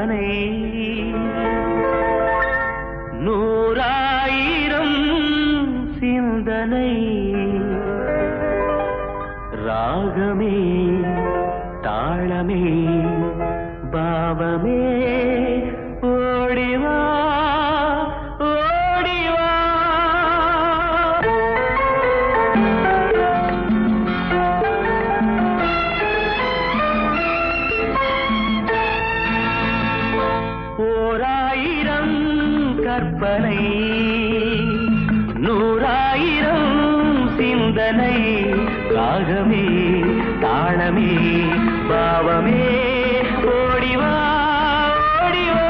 கற்பனை நூறாயிரம் சிந்தனை ராகமே தாளமே பாவமே ஓடிவா ஓடிவா ஓராயிரம் கற்பனை நூறாயிரம் சிந்தனை ராகமே தாளமே பாவமே ஓடிவா ஓடிவா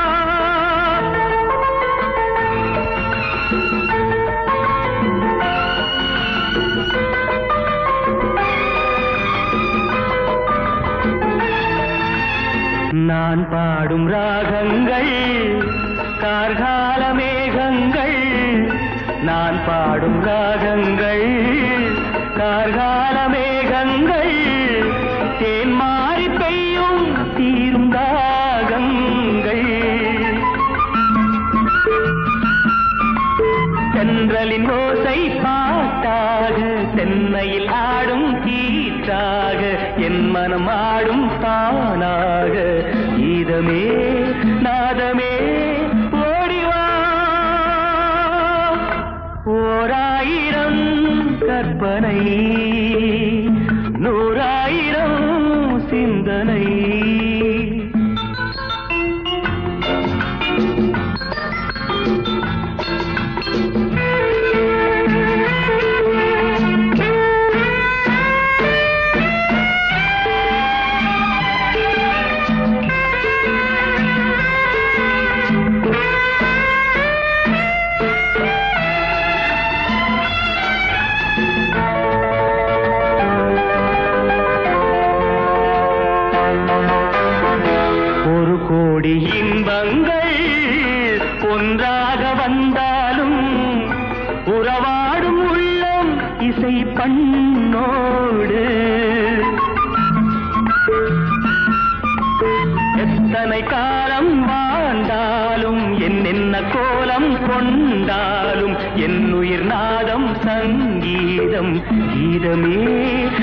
நான் பாடும் ராகங்கள் கார்கால மேகங்கள் நான் பாடும் ராகங்கள் கார்கால மேகங்கள் தேன் மாறி பெய்யும் தீரும் ராகங்கள் தென்றலின் ஓசை பாட்டாக தென்னையில் ஆடும் கீற்றாக என் மனம் ஆடும் தானாக கீதமே நாதமே ஓடிவா ஓராயிரம் கற்பனை நூறாயிரம் சிந்தனை ஒரு கோடி இன்பங்கள் ஒன்றாக வந்தாலும் உறவாடும் உள்ளம் இசை பண்ணோடு எத்தனை காலம் வாழ்ந்தாலும் என்னென்ன கோலம் கொண்டாலும் என் உயிர் நாதம் சங்கீதம் கீதமே